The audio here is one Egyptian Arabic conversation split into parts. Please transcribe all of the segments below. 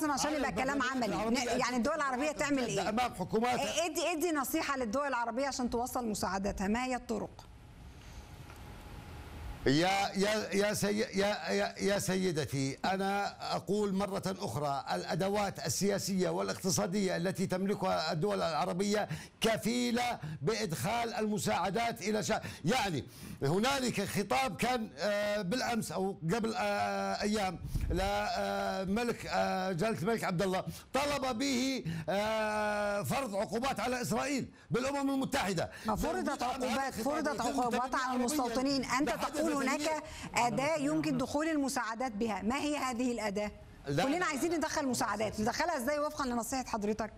حسن عشان على يبقى كلام البرلمانات عملي العربية ن- يعني الدول العربيه تعمل ايه امام حكوماتها ادي ادي نصيحه للدول العربيه عشان توصل مساعداتها ما هي الطرق يا يا يا سي يا يا, يا سيدتي انا اقول مره اخرى الادوات السياسيه والاقتصاديه التي تملكها الدول العربيه كفيله بادخال المساعدات الى شا يعني هنالك خطاب كان آه، بالامس او قبل آه، ايام لملك جلاله الملك عبد الله طلب به آه، فرض عقوبات على اسرائيل بالامم المتحده ما فرضت عقوبات فرضت عقوبات على المستوطنين انت تقول هناك اداه يمكن دخول المساعدات بها ما هي هذه الاداه لا. كلنا عايزين ندخل مساعدات ندخلها ازاي وفقا لنصيحه حضرتك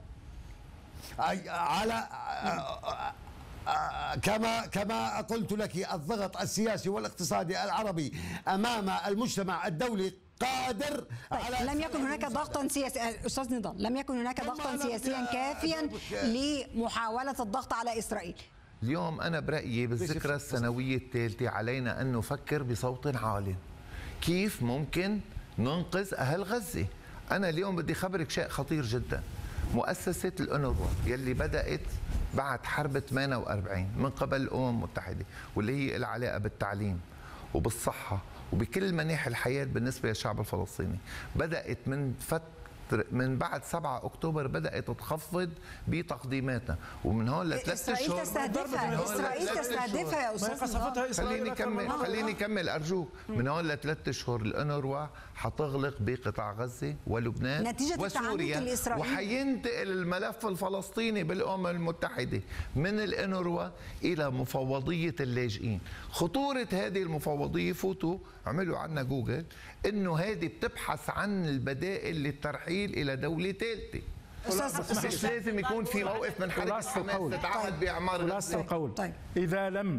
أي- على آه، آه، كما كما قلت لك الضغط السياسي والاقتصادي العربي امام المجتمع الدولي قادر على لم يكن هناك ضغطا سياسيا استاذ نضال لم يكن هناك ضغطا لم- سياسيا كافيا لمحاوله الضغط على اسرائيل اليوم أنا برأيي بالذكرى السنوية الثالثة علينا أن نفكر بصوت عال كيف ممكن ننقذ أهل غزة أنا اليوم بدي خبرك شيء خطير جدا مؤسسة الأونروا يلي بدأت بعد حرب 48 من قبل الأمم المتحدة واللي هي لها علاقة بالتعليم وبالصحة وبكل مناحي الحياة بالنسبة للشعب الفلسطيني بدأت من فترة من بعد 7 اكتوبر بدات تخفض بتقديماتها ومن هون لثلاث اسرائيل اشهر تستهدفها اسرائيل تستهدفها يا ما استاذ قصفتها نضال اسرائيل خليني أكثر من كمل مرة. خليني كمل ارجوك من هون لثلاث اشهر الانروا حتغلق بقطاع غزه ولبنان نتيجة التعنت وسوريا الإسرائيلي. وحينتقل الملف الفلسطيني بالامم المتحده من الانروا الى مفوضيه اللاجئين خطوره هذه المفوضيه فوتوا عملوا عنا جوجل انه هذه بتبحث عن البدائل للترحيل الى دوله ثالثه استاذ مش لازم يكون في موقف من حركه خلاصة حماس القول. تتعهد باعمار خلاصة غزة. القول طيب. إذا لم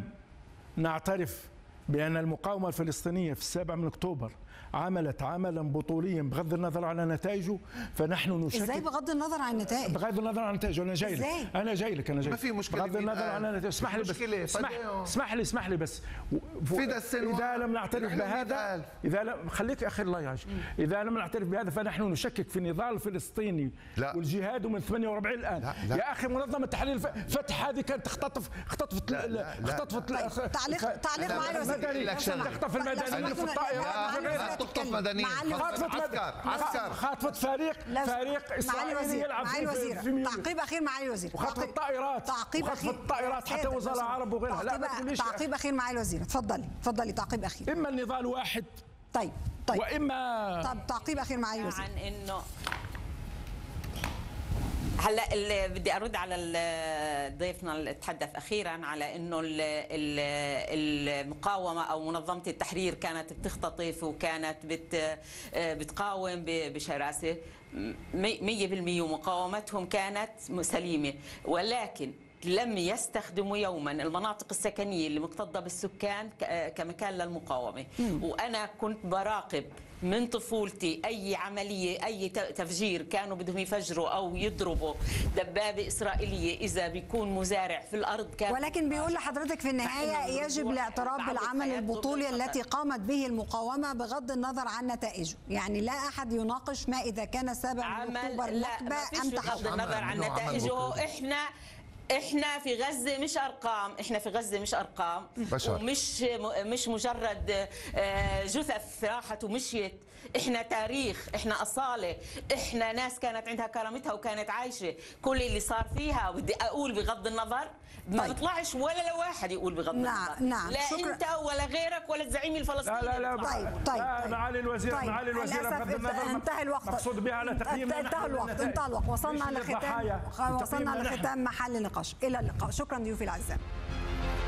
نعترف بأن المقاومة الفلسطينية في السابع من أكتوبر عملت عملا بطوليا بغض النظر عن نتائجه فنحن نشكك ازاي بغض النظر عن النتائج بغض النظر عن النتائج انا جاي إزاي؟ لك انا جاي لك انا جاي ما لك. في مشكلة بغض مين النظر قال؟ عن النتائج اسمح لي بس مشكلة، اسمح, فداهم. اسمح لي اسمح لي بس في ده السنوات. اذا لم نعترف نحن بهذا بنتقال. اذا لم خليك اخر الله يعيش اذا لم نعترف بهذا فنحن نشكك في النضال الفلسطيني لا. والجهاد من 48 الان لا، لا. يا اخي منظمه تحرير الف- فتح هذه كانت تختطف اختطفت لا، لا، لا. اختطفت طيب، تعليق تعليق لا، معالي لا، الوزير بدي لك شغلة. تخطف المدنيين في الطائرات لا تخطف مدنيين خاطفت عسكر عسكر خاطفت فريق لا، فريق معالي اسرائيلي الوزير يلعب معالي في- الوزير في ميونخ. تعقيب اخير معالي الوزير وخطف تعقيب- الطائرات تعقيب وخطف اخير الطائرات حتى سيادة وزراء الوزير. عرب وغيرها لا ما تعقيب- تقوليش تعقيب اخير معالي الوزير اتفضلي اتفضلي تعقيب اخير اما النضال واحد طيب طيب واما طب تعقيب اخير معالي الوزير عن انه هلا اللي بدي ارد على ال- ضيفنا اللي تحدث اخيرا على انه ال- ال- المقاومه او منظمه التحرير كانت بتختطف وكانت بت بتقاوم ب- بشراسه مية بالمية ومقاومتهم كانت سليمه ولكن لم يستخدموا يوما المناطق السكنيه اللي مكتظه بالسكان ك- كمكان للمقاومه وانا كنت براقب من طفولتي اي عمليه اي ت- تفجير كانوا بدهم يفجروا او يضربوا دبابه اسرائيليه اذا بيكون مزارع في الارض كان ولكن بيقول لحضرتك في النهاية فإنه يجب الوضوح الاعتراف تعرض بالعمل حياته البطولي بالخطر. التي قامت به المقاومة بغض النظر عن نتائجه يعني لا أحد يناقش ما إذا كان سابع من أكتوبر عمل لا نكبة ما فيش أم بغض تحول النظر عن عمل- عمل نتائجه بطولي. احنا احنا في غزه مش ارقام احنا في غزه مش ارقام بشر. ومش م- مش مجرد آه، جثث راحت ومشيت احنا تاريخ احنا اصاله احنا ناس كانت عندها كرامتها وكانت عايشه كل اللي صار فيها بدي اقول بغض النظر ما طيب. بيطلعش ولا لواحد يقول بغض نعم، النظر نعم. لا شكرا. انت ولا غيرك ولا الزعيم الفلسطيني لا لا لا بيطلع. طيب طيب لا، طيب. معالي الوزير طيب. معالي الوزير للأسف بغض النظر انت- انتهى الوقت مقصود بها على تقييمنا انتهى نحن الوقت للنتائج. انتهى الوقت وصلنا مش لختام للضحايا. وصلنا تقييمنا نحن. لختام محل النقاش إلى اللقاء شكرا ضيوفي الأعزاء